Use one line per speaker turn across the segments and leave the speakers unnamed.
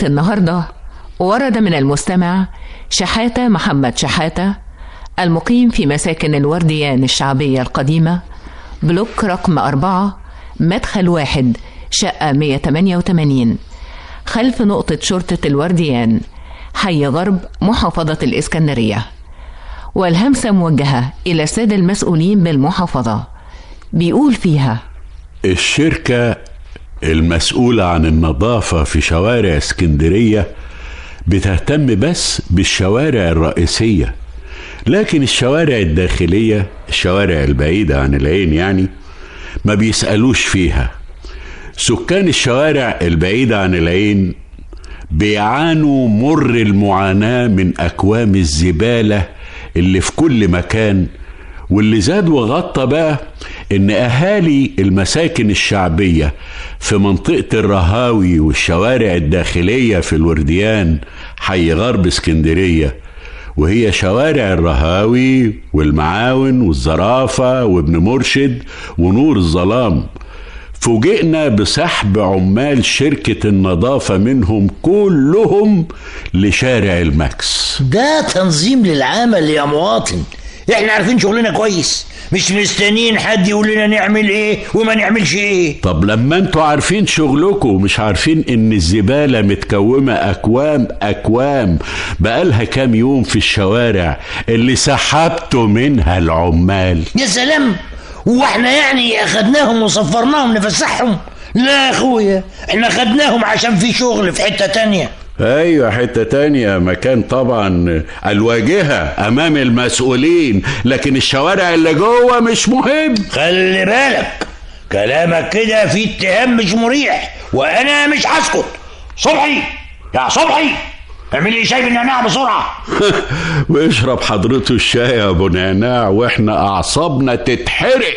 النهاردة ورد من المستمع شحاتة محمد شحاتة المقيم في مساكن الورديان الشعبية القديمة بلوك رقم أربعة مدخل واحد شقة 188 خلف نقطة شرطة الورديان حي غرب محافظة الإسكندرية والهمسة موجهة إلى السادة المسؤولين بالمحافظة بيقول فيها
الشركة المسؤولة عن النظافة في شوارع اسكندرية بتهتم بس بالشوارع الرئيسية لكن الشوارع الداخلية الشوارع البعيدة عن العين يعني ما بيسألوش فيها سكان الشوارع البعيدة عن العين بيعانوا مر المعاناة من أكوام الزبالة اللي في كل مكان واللي زاد وغطى بقى ان اهالي المساكن الشعبيه في منطقه الرهاوي والشوارع الداخليه في الورديان حي غرب اسكندريه وهي شوارع الرهاوي والمعاون والزرافه وابن مرشد ونور الظلام فوجئنا بسحب عمال شركة النظافة منهم كلهم لشارع الماكس
ده تنظيم للعمل يا مواطن احنا عارفين شغلنا كويس مش مستنيين حد يقول لنا نعمل ايه وما نعملش ايه
طب لما انتوا عارفين شغلكم ومش عارفين ان الزبالة متكومة اكوام اكوام بقالها كام يوم في الشوارع اللي سحبتوا منها العمال
يا سلام هو احنا يعني اخدناهم وصفرناهم نفسحهم لا يا اخويا احنا خدناهم عشان في شغل في حتة تانية
ايوه حتة تانية مكان طبعا الواجهة امام المسؤولين لكن الشوارع اللي جوه مش مهم
خلي بالك كلامك كده فيه اتهام مش مريح وانا مش هسكت صبحي يا صبحي اعمل لي شاي بالنعناع بسرعه
واشرب حضرته الشاي يا ابو نعناع واحنا اعصابنا تتحرق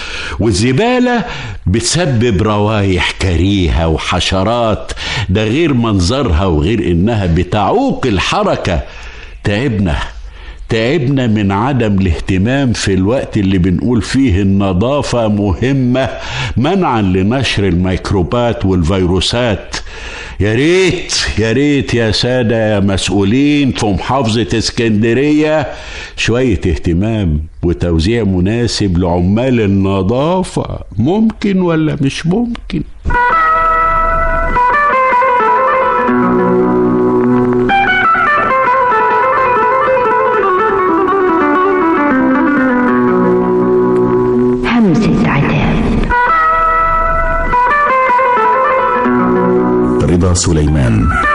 والزباله بتسبب روايح كريهه وحشرات ده غير منظرها وغير انها بتعوق الحركه تعبنا تعبنا من عدم الاهتمام في الوقت اللي بنقول فيه النظافة مهمة منعا لنشر الميكروبات والفيروسات يا ريت يا ريت يا سادة يا مسؤولين في محافظة اسكندرية شوية اهتمام وتوزيع مناسب لعمال النظافة ممكن ولا مش ممكن
همسة عتاب
رضا سليمان